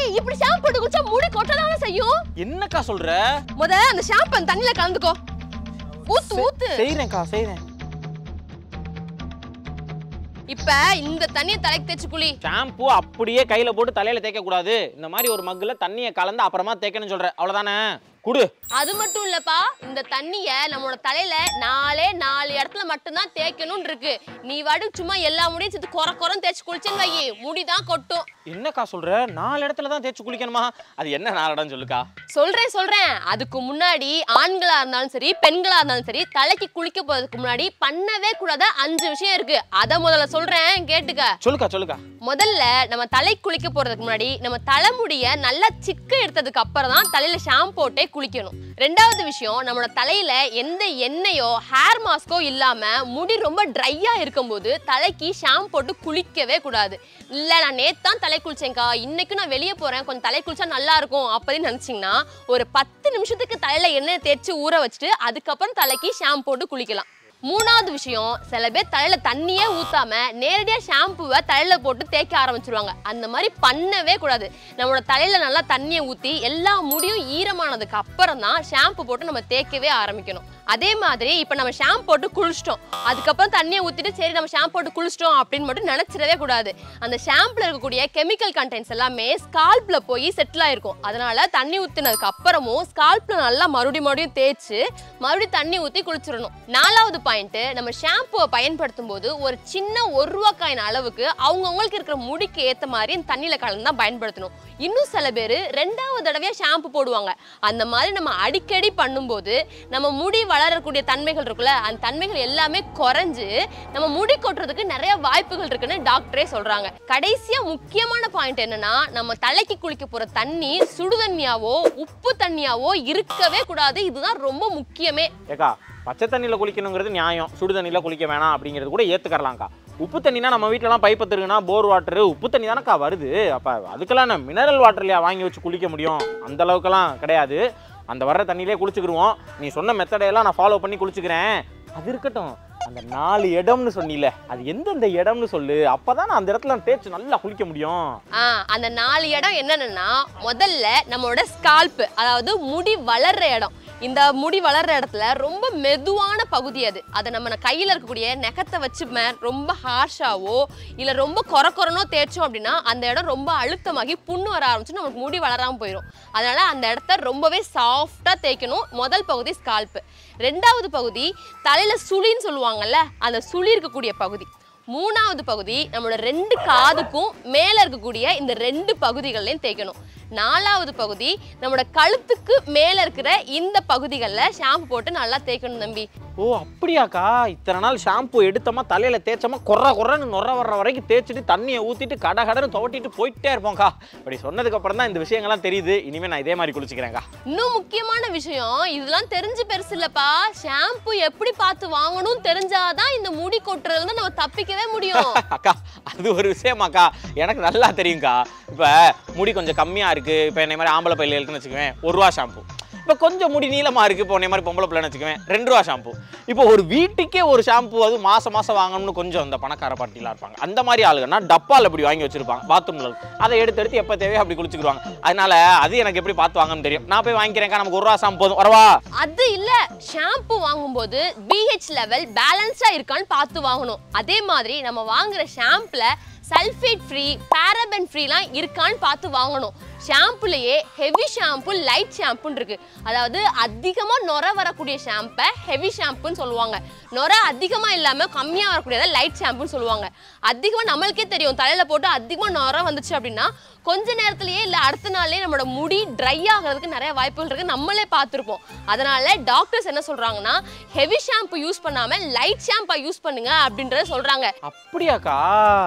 இப்படி ஷாம்பு போட்டு குளிச்சா முடி கொட்டதானே செய்யும் என்னக்கா சொல்ற முத அந்த ஷாம்பு அந்த தண்ணியில கலந்துக்கோ ஊத்து ஊத்து செய்யறேன்க்கா செய்யறேன் இப்ப இந்த தண்ணியை தலைக்கு தேய்ச்சு குளி ஷாம்பு அப்படியே கையில போட்டு தலையில தேய்க்க கூடாது இந்த மாதிரி ஒரு மக்குல தண்ணியை கலந்து அப்புறமா தேய்க்கணும்னு சொல்ற அவ்வளவுதானே குடு அது மட்டும் இல்லப்பா இந்த தண்ணிய நம்மளோட தலையில நாலே நாலு இடத்துல மட்டும்தான் தேய்க்கணும்னு இருக்கு நீ வாடு சும்மா எல்லா முடியும் சேர்த்து குறை குறம் தேய்ச்சி குளிச்சேன்னு வை முடிதான் கொட்டும் என்னக்கா சொல்ற நாலு இடத்துல தான் தேய்ச்சி குளிக்கணுமா அது என்ன நாலு இடம் சொல்லுக்கா சொல்றேன் சொல்றேன் அதுக்கு முன்னாடி ஆண்களா இருந்தாலும் சரி பெண்களா இருந்தாலும் சரி தலைக்கு குளிக்க போறதுக்கு முன்னாடி பண்ணவே கூடாத அஞ்சு விஷயம் இருக்கு அத முதல்ல சொல்றேன் கேட்டுக்க சொல்லுக்கா சொல்லுக்கா முதல்ல நம்ம தலை குளிக்க போறதுக்கு முன்னாடி நம்ம தலைமுடிய நல்லா சிக்க எடுத்ததுக்கு அப்புறம் தான் தலையில ஷாம்பு போட்டே குளிக்கணும் ரெண்டாவது விஷயம் நம்மளோட தலையில எந்த எண்ணெயோ ஹேர் மாஸ்கோ இல்லாம முடி ரொம்ப ட்ரையா இருக்கும்போது தலைக்கு ஷாம்பு போட்டு குளிக்கவே கூடாது இல்ல நான் நேத்து தான் தலை குளிச்சேன்க்கா இன்னைக்கு நான் வெளியே போறேன் கொஞ்சம் தலை குளிச்சா நல்லா இருக்கும் அப்படின்னு நினைச்சீங்கன்னா ஒரு பத்து நிமிஷத்துக்கு தலையில எண்ணெய் தேய்ச்சி ஊற வச்சுட்டு அதுக்கப்புறம் தலைக்கு ஷாம்பு போட்டு குளிக்கலாம் மூணாவது விஷயம் சில பேர் தலையில தண்ணியே ஊத்தாம நேரடியா ஷாம்புவை தலையில போட்டு தேய்க்க ஆரம்பிச்சிருவாங்க அந்த மாதிரி பண்ணவே கூடாது நம்மளோட தலையில நல்லா தண்ணியை ஊத்தி எல்லா முடியும் ஈரமானதுக்கு அப்புறம் தான் ஷாம்பு போட்டு நம்ம தேய்க்கவே ஆரம்பிக்கணும் அதே மாதிரி இப்ப நம்ம ஷாம்பு போட்டு குளிச்சிட்டோம் அதுக்கப்புறம் தண்ணியை ஊத்திட்டு சரி நம்ம ஷாம்பு போட்டு குளிச்சிட்டோம் அப்படின்னு மட்டும் நினைச்சிடவே கூடாது அந்த ஷாம்புல இருக்கக்கூடிய கெமிக்கல் கண்டென்ட்ஸ் எல்லாமே ஸ்கால்ப்ல போய் செட்டில் ஆயிருக்கும் அதனால தண்ணி ஊத்தினதுக்கு அப்புறமும் ஸ்கால்ப்ல நல்லா மறுபடியும் மறுபடியும் தேய்ச்சு மறுபடியும் தண்ணி ஊத்தி குளிச்சிடணும் நாலாவது பாயிண்ட் நம்ம ஷாம்புவை பயன்படுத்தும் போது ஒரு சின்ன ஒரு ரூபா காயின் அளவுக்கு அவங்கவுங்களுக்கு இருக்கிற முடிக்கு ஏத்த மாதிரி இந்த தண்ணியில கலந்து தான் பயன்படுத்தணும் இன்னும் சில பேர் ரெண்டாவது தடவையா ஷாம்பு போடுவாங்க அந்த மாதிரி நம்ம அடிக்கடி பண்ணும்போது நம்ம முடி வளரக்கூடிய தன்மைகள் இருக்குல்ல அந்த தன்மைகள் எல்லாமே குறைஞ்சு நம்ம முடி கொட்டுறதுக்கு நிறைய வாய்ப்புகள் இருக்குன்னு டாக்டரே சொல்றாங்க கடைசியா முக்கியமான பாயிண்ட் என்னன்னா நம்ம தலைக்கு குளிக்க போற தண்ணி சுடு தண்ணியாவோ உப்பு தண்ணியாவோ இருக்கவே கூடாது இதுதான் ரொம்ப முக்கியமே ஏக்கா பச்சை தண்ணியில் குளிக்கணுங்கிறது நியாயம் சுடு தண்ணியில் குளிக்க வேணாம் அப்படிங்கிறது கூட ஏற்றுக்கறலாம்க்கா உப்பு தண்ணினா நம்ம வீட்டிலலாம் பைப் திருகுனா போர் வாட்டரு உப்பு தண்ணி தானக்கா வருது அப்போ அதுக்கெல்லாம் நான் மினரல் வாட்டர்லையா வாங்கி வச்சு குளிக்க முடியும் அந்த அளவுக்கெல்லாம் கிடையாது அந்த வர்ற தண்ணியிலே குளிச்சுக்கிருவோம் நீ சொன்ன மெத்தடையெல்லாம் நான் ஃபாலோ பண்ணி குளிச்சுக்கிறேன் அது இருக்கட்டும் அந்த நாலு இடம்னு சொன்னில அது எந்தெந்த இடம்னு சொல்லு அப்பதான் நான் அந்த இடத்துல தேய்ச்சி நல்லா குளிக்க முடியும் ஆ அந்த நாலு இடம் என்னென்னா முதல்ல நம்மளோட ஸ்கால்ப் அதாவது முடி வளர்ற இடம் இந்த முடி வளர்ற இடத்துல ரொம்ப மெதுவான பகுதி அது அதை நம்ம கையில் இருக்கக்கூடிய நெகத்தை வச்சு மே- ரொம்ப ஹார்ஷாவோ இல்லை ரொம்ப கொர கொரனோ தேய்ச்சோம் அப்படின்னா அந்த இடம் ரொம்ப அழுத்தமாகி புண்ணு வர ஆரம்பிச்சு நமக்கு முடி வளராமல் போயிடும் அதனால அந்த இடத்த ரொம்பவே சாஃப்டாக தேய்க்கணும் முதல் பகுதி ஸ்கால்ப் ரெண்டாவது பகுதி தலையில சுழின்னு சொல்லுவாங்கல்ல அந்த சுழி இருக்கக்கூடிய பகுதி மூணாவது பகுதி நம்மளோட ரெண்டு காதுக்கும் மேல இருக்கக்கூடிய இந்த ரெண்டு பகுதிகள்லையும் தேய்க்கணும் நாலாவது பகுதி நம்மளோட கழுத்துக்கு மேல இருக்கிற இந்த பகுதிகளில் ஷாம்பு போட்டு நல்லா தேய்க்கணும் தம்பி ஓ அப்படியாக்கா இத்தனை நாள் ஷாம்பு எடுத்தோமா தலையில தேய்ச்சோமா கொர்ற கொர்றன்னு நொற வர்ற வரைக்கும் தேய்ச்சிட்டு தண்ணியை ஊத்திட்டு கட கடன்னு துவட்டிட்டு போயிட்டே இருப்போம்க்கா இப்படி சொன்னதுக்கு அப்புறம் தான் இந்த விஷயங்கள்லாம் தெரியுது இனிமே நான் இதே மாதிரி குளிச்சுக்கிறேன்க்கா இன்னும் முக்கியமான விஷயம் இதெல்லாம் தெரிஞ்சு பெருசு இல்லப்பா ஷாம்பு எப்படி பார்த்து வாங்கணும் தெரிஞ்சாதான் இந்த முடி கொட்டுறதுல இருந்து நம்ம தப்பிக்கவே முடியும் அக்கா அது ஒரு விஷயமாக்கா எனக்கு நல்லா தெரியும்க்கா இப்போ முடி கொஞ்சம் கம்மியாக இருக்குது இப்போ என்னை மாதிரி ஆம்பளை பையில இருக்குன்னு வச்சுக்குவேன் ஒரு ரூபா ஷாம்பு இப்போ கொஞ்சம் முடி நீளமாக இருக்குது இப்போ உன்னை மாதிரி பொம்பளை பிள்ளைன்னு வச்சுக்குவேன் ரெண்டு ரூபா ஷாம்பு இப்போ ஒரு வீட்டுக்கே ஒரு ஷாம்பு அது மாதம் மாதம் வாங்கணும்னு கொஞ்சம் இந்த பணக்கார பாட்டிலாம் இருப்பாங்க அந்த மாதிரி ஆளுங்கன்னா டப்பால் இப்படி வாங்கி வச்சிருப்பாங்க பாத்ரூமில் அதை எடுத்து எடுத்து எப்போ தேவையோ அப்படி குளிச்சுக்குவாங்க அதனால அது எனக்கு எப்படி பார்த்து வாங்கணும்னு தெரியும் நான் போய் வாங்கிக்கிறேன்க்கா நமக்கு ஒரு ரூபா ஷாம்பு போதும் வரவா அது இல்ல ஷாம்பு வாங்கும்போது பிஹெச் லெவல் பேலன்ஸ்டா இருக்கான்னு பார்த்து வாங்கணும் அதே மாதிரி நம்ம வாங்குற ஷாம்புல சல்ஃபேட் ஃப்ரீ பாராபன் ஃப்ரீலாம் இருக்கான்னு பார்த்து வாங்கணும் ஷாம்புலயே ஹெவி ஷாம்பு லைட் ஷாம்புன்னு இருக்கு அதாவது அதிகமா நொர வரக்கூடிய ஷாம்பை ஹெவி ஷாம்புன்னு சொல்லுவாங்க நொர அதிகமா இல்லாம கம்மியா வரக்கூடியதை லைட் ஷாம்புன்னு சொல்லுவாங்க அதிகமா நம்மளுக்கே தெரியும் தலையில போட்டு அதிகமா நொர வந்துச்சு அப்படின்னா கொஞ்ச நேரத்திலேயே இல்ல அடுத்த நாள்லயே நம்மளோட முடி ட்ரை ஆகிறதுக்கு நிறைய வாய்ப்புகள் இருக்கு நம்மளே பார்த்துருப்போம் அதனால டாக்டர்ஸ் என்ன சொல்றாங்கன்னா ஹெவி ஷாம்பு யூஸ் பண்ணாம லைட் ஷாம்பா யூஸ் பண்ணுங்க அப்படின்றத சொல்றாங்க அப்படியாக்கா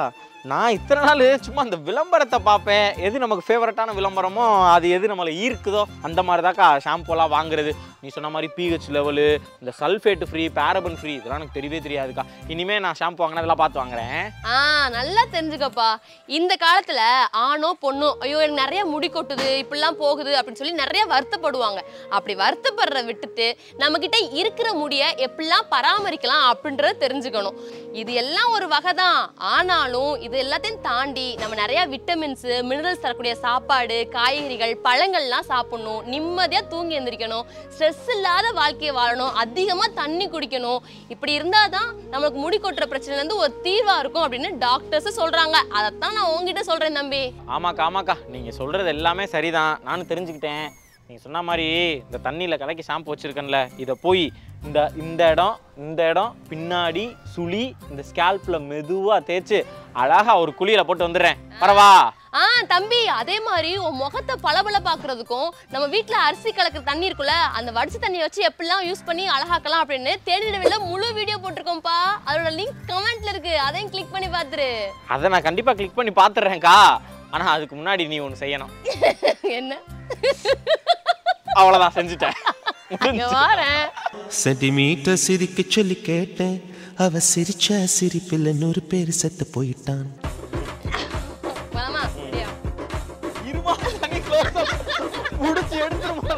நான் இத்தனை நாள் சும்மா அந்த விளம்பரத்தை பார்ப்பேன் எது நமக்கு ஃபேவரட்டான விளம்பரமோ அது எது நம்மளை ஈர்க்குதோ அந்த மாதிரி தாக்கா ஷாம்புலாம் வாங்குறது நீ சொன்ன மாதிரி பிஹெச் லெவலு இந்த சல்ஃபேட் ஃப்ரீ பேரபன் ஃப்ரீ இதெல்லாம் எனக்கு தெரியவே தெரியாதுக்கா இனிமே நான் ஷாம்பு வாங்கினதெல்லாம் பார்த்து வாங்குறேன் ஆ நல்லா தெரிஞ்சுக்கப்பா இந்த காலத்துல ஆணோ பொண்ணோ ஐயோ எனக்கு நிறைய முடி கொட்டுது இப்படிலாம் போகுது அப்படின்னு சொல்லி நிறைய வருத்தப்படுவாங்க அப்படி வருத்தப்படுற விட்டுட்டு நம்ம கிட்ட இருக்கிற முடிய எப்படிலாம் பராமரிக்கலாம் அப்படின்றத தெரிஞ்சுக்கணும் இது எல்லாம் ஒரு வகை தான் ஆனாலும் இது எல்லாத்தையும் தாண்டி நம்ம நிறைய விட்டமின்ஸ் மினரல்ஸ் தரக்கூடிய சாப்பாடு காய்கறிகள் பழங்கள்லாம் சாப்பிடணும் நிம்மதியா தூங்கி எந்திரிக்கணும் ஸ்ட்ரெஸ் இல்லாத வாழ்க்கையை வாழணும் அதிகமா தண்ணி குடிக்கணும் இப்படி இருந்தாதான் நமக்கு முடி கொட்டுற பிரச்சனைல இருந்து ஒரு தீர்வா இருக்கும் அப்படின்னு டாக்டர்ஸ் சொல்றாங்க அதைத்தான் நான் உங்ககிட்ட சொல்றேன் தம்பி ஆமாக்கா ஆமாக்கா நீங்கள் சொல்கிறது எல்லாமே சரிதான் நானும் தெரிஞ்சுக்கிட்டேன் நீங்கள் சொன்ன மாதிரி இந்த தண்ணியில் கலக்கி ஷாம்பு வச்சுருக்கேன்ல இதை போய் இந்த இந்த இடம் இந்த இடம் பின்னாடி சுழி இந்த ஸ்கேல்பில் மெதுவாக தேய்ச்சி அழகா ஒரு குழியில் போட்டு வந்துடுறேன் பரவா ஆ தம்பி அதே மாதிரி உன் முகத்தை பளபள பாக்குறதுக்கும் நம்ம வீட்ல அரிசி கலக்கிற தண்ணி இருக்குல்ல அந்த வடிச்ச தண்ணியை வச்சு எப்படிலாம் யூஸ் பண்ணி அழகாக்கலாம் அப்படின்னு தேடிடவில்ல முழு வீடியோ போட்டிருக்கோம்ப்பா அதோட லிங்க் கமெண்ட்ல இருக்கு அதையும் கிளிக் பண்ணி பாத்துரு அதை நான் கண்டிப்பாக கிளிக் பண்ணி பார்த்துட்றேன்க்கா ஆனால் அதுக்கு முன்னாடி நீ ஒன்று செய்யணும் என்ன அவ்வளோதான் செஞ்சுட்டேன் இங்க வாரேன் சென்டிமீட்டர் சிரிக்க சொல்லி கேட்டேன் அவ சிரிச்ச சிரிப்பில் நூறு பேர் செத்து போயிட்டான் போலாமா அப்படியா? இருமா தண்ணி க்ளோஸ் முடிச்சு எடுத்துருமா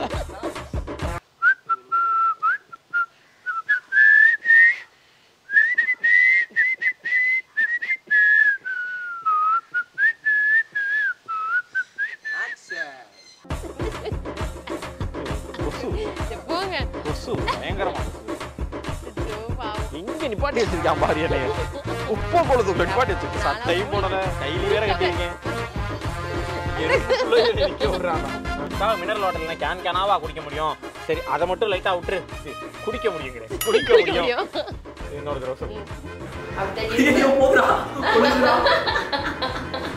சரி, போங்க கொசு பயங்கரமா அச்சோ, பாவம். எங்க நிப்பாட்டி வச்சிருக்கான் பாரு என்னைய உப்பு பொழுது நிப்பாட்டி வச்சிருக்கு சட்டையும் போடல கையில வேற கட்டியிருக்கேன் எனக்குள்ளே நிக்க விடுறான் மினரல் வாட்டர்ல கேன் கேனாவா குடிக்க முடியும் சரி அதை மட்டும் லைட்டா விட்டுரு சரி, குடிக்க முடியும் கிடையாது குடிக்க குடிக்க முடியும் முடியும் இன்னொரு தடவை சொல்லு அப்படி